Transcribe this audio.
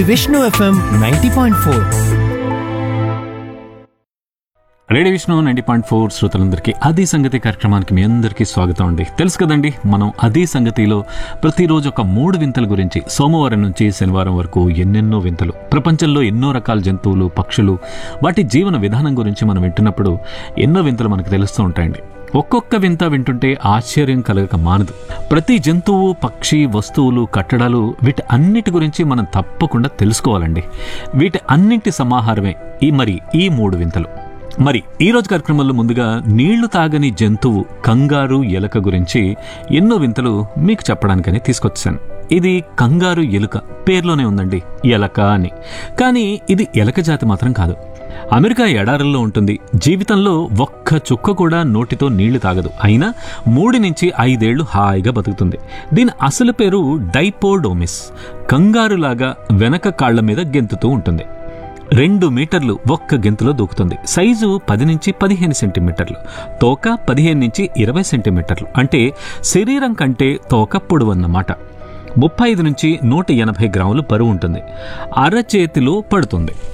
Vishnu FM ninety point four radio Vishnu ninety point four శ్రోతలందరికీ అది సంగతి కార్యక్రమానికి మీ అందరికీ స్వాగతం అండి తెలుసు కదండి మనం అదే సంగతిలో ప్రతిరోజు ఒక మూడు వింతల గురించి సోమవారం నుంచి శనివారం వరకు ఎన్నెన్నో వింతలు ప్రపంచంలో ఎన్నో రకాల జంతువులు పక్షులు వాటి జీవన విధానం గురించి మనం వింటున్నప్పుడు ఎన్నో వింతలు మనకు తెలుస్తూ ఉంటాయండి ఒక్కొక్క వింత వింటుంటే ఆశ్చర్యం కలగక మానదు ప్రతి జంతువు పక్షి వస్తువులు కట్టడాలు వీటి అన్నిటి గురించి మనం తప్పకుండా తెలుసుకోవాలండి వీటి అన్నింటి సమాహారమే ఈ మరి ఈ మూడు వింతలు మరి ఈ రోజు కార్యక్రమంలో ముందుగా నీళ్లు తాగని జంతువు కంగారు ఎలక గురించి ఎన్నో వింతలు మీకు చెప్పడానికని తీసుకొచ్చాను ఇది కంగారు ఎలుక పేర్లోనే ఉందండి ఎలక అని కానీ ఇది ఎలక జాతి మాత్రం కాదు అమెరికా ఎడారుల్లో ఉంటుంది జీవితంలో ఒక్క చుక్క కూడా నోటితో నీళ్లు తాగదు అయినా మూడు నుంచి ఐదేళ్లు హాయిగా బతుకుతుంది దీని అసలు పేరు డైపోడోమిస్ కంగారులాగా వెనక కాళ్ల మీద గెంతుతూ ఉంటుంది రెండు మీటర్లు ఒక్క గెంతులో దూకుతుంది సైజు పది నుంచి పదిహేను సెంటీమీటర్లు తోక పదిహేను నుంచి ఇరవై సెంటీమీటర్లు అంటే శరీరం కంటే తోక పొడవు అన్నమాట ముప్పై ఐదు నుంచి నూట ఎనభై గ్రాములు బరువు ఉంటుంది అరచేతిలో పడుతుంది